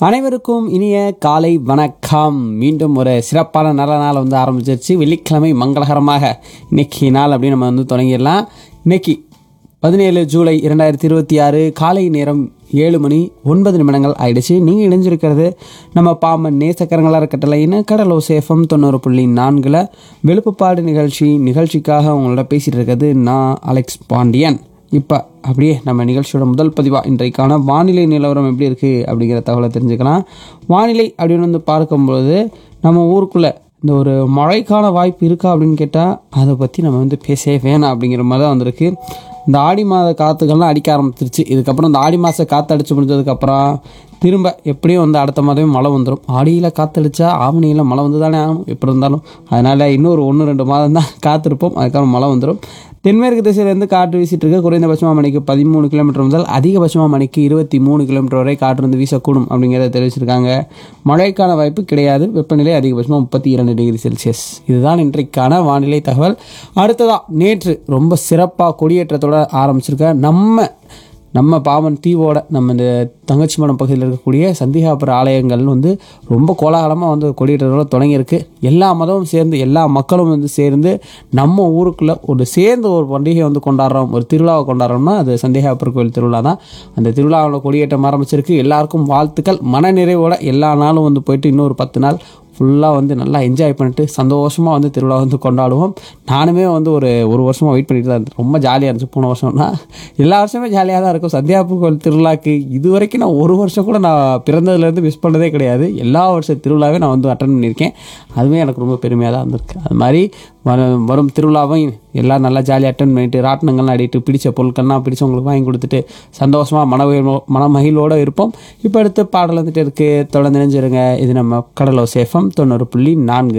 அனைவருக்கும் இனிய காலை வணக்கம் மீண்டும் ஒரு சிறப்பான நல்ல நாள் வந்து ஆரம்பிச்சிருச்சு வெள்ளிக்கிழமை மங்களகரமாக இன்னைக்கு நாள் அப்படின்னு நம்ம வந்து தொடங்கிடலாம் இன்னைக்கு பதினேழு ஜூலை இரண்டாயிரத்தி இருபத்தி ஆறு காலை நேரம் ஏழு மணி ஒன்பது நிமிடங்கள் ஆயிடுச்சு நீங்கள் இணைஞ்சிருக்கிறது நம்ம பாம்பன் நேசக்கரங்களாக இருக்கட்டலைன்னு கடலோ சேஃபம் தொண்ணூறு புள்ளி நான்கில் வெளுப்புப்பாடு நிகழ்ச்சி நிகழ்ச்சிக்காக உங்களோட பேசிகிட்டு இருக்கிறது நான் அலெக்ஸ் பாண்டியன் இப்போ அப்படியே நம்ம நிகழ்ச்சியோட முதல் பதிவாக இன்றைக்கான வானிலை நிலவரம் எப்படி இருக்குது அப்படிங்கிற தகவலை தெரிஞ்சுக்கலாம் வானிலை அப்படின்னு வந்து பார்க்கும்பொழுது நம்ம ஊருக்குள்ளே இந்த ஒரு மழைக்கான வாய்ப்பு இருக்கா அப்படின்னு கேட்டால் அதை பற்றி நம்ம வந்து பேசவே வேணாம் அப்படிங்கிற மாதிரி தான் வந்திருக்கு இந்த ஆடி மாத காற்றுகள்லாம் அடிக்க ஆரம்பிச்சிருச்சு இதுக்கப்புறம் இந்த ஆடி மாத காற்று அடிச்சு முடிஞ்சதுக்கப்புறம் திரும்ப எப்படியும் வந்து அடுத்த மாதமே மழை வந்துடும் ஆடியில் காற்றடிச்சா ஆவணியில் மழை வந்து தானே ஆகணும் எப்படி இருந்தாலும் அதனால் இன்னொரு ஒன்று ரெண்டு மாதம் தான் காத்திருப்போம் அதுக்கப்புறம் மழை வந்துடும் தென்மேற்கு திசையிலேருந்து காற்று வீசிட்டு இருக்கு குறைந்தபட்சமாக மணிக்கு பதிமூணு கிலோமீட்டர் முதல் அதிகபட்சமாக மணிக்கு இருபத்தி மூணு கிலோமீட்டர் வரை காற்று வந்து வீசக்கூடும் அப்படிங்கிறத தெரிவிச்சிருக்காங்க மழைக்கான வாய்ப்பு கிடையாது வெப்பநிலை அதிகபட்சமாக முப்பத்தி இரண்டு டிகிரி செல்சியஸ் இதுதான் இன்றைக்கான வானிலை தகவல் அடுத்ததாக நேற்று ரொம்ப சிறப்பாக கொடியேற்றத்தோட ஆரம்பிச்சிருக்க நம்ம நம்ம பாவன் தீவோட நம்ம இந்த தங்கச்சி மடம் பகுதியில் இருக்கக்கூடிய சந்திகாபுர ஆலயங்கள் வந்து ரொம்ப கோலாகலமாக வந்து கொடியேற்றத்தோட தொடங்கியிருக்கு எல்லா மதமும் சேர்ந்து எல்லா மக்களும் வந்து சேர்ந்து நம்ம ஊருக்குள்ளே ஒரு சேர்ந்து ஒரு பண்டிகை வந்து கொண்டாடுறோம் ஒரு திருவிழாவை கொண்டாடுறோம்னா அது சந்திகாபுர கோயில் திருவிழா தான் அந்த திருவிழாவில் கொடியேற்றம் ஆரம்பிச்சிருக்கு எல்லாருக்கும் வாழ்த்துக்கள் மனநிறைவோட எல்லா நாளும் வந்து போயிட்டு இன்னொரு பத்து நாள் ஃபுல்லாக வந்து நல்லா என்ஜாய் பண்ணிட்டு சந்தோஷமாக வந்து திருவிழா வந்து கொண்டாடுவோம் நானுமே வந்து ஒரு ஒரு வருஷமாக வெயிட் பண்ணிட்டு தான் இருந்தேன் ரொம்ப ஜாலியாக இருந்துச்சு போன வருஷம்னா எல்லா வருஷமே ஜாலியாக தான் இருக்கும் சந்தியாப்பு கோயில் திருவிழாக்கு இது வரைக்கும் நான் ஒரு வருஷம் கூட நான் பிறந்ததுலேருந்து மிஸ் பண்ணதே கிடையாது எல்லா வருஷ திருவிழாவே நான் வந்து அட்டன் பண்ணியிருக்கேன் அதுவே எனக்கு ரொம்ப பெருமையாக தான் இருந்திருக்கு அது மாதிரி வரும் வரும் திருவிழாவும் எல்லாம் நல்லா ஜாலியாக அட்டன் பண்ணிட்டு ராட்டினங்கள்லாம் ஆடிட்டு பிடிச்ச பொருட்கள்லாம் பிடிச்சவங்களுக்கு வாங்கி கொடுத்துட்டு சந்தோஷமாக மன மன மகிழ்வோடு இருப்போம் இப்போ அடுத்து பாடல் வந்துட்டு இருக்குது தொடர்ந்து நினைஞ்சிருங்க இது நம்ம கடலோ சேஃபம் தொண்ணூறு புள்ளி நான்கு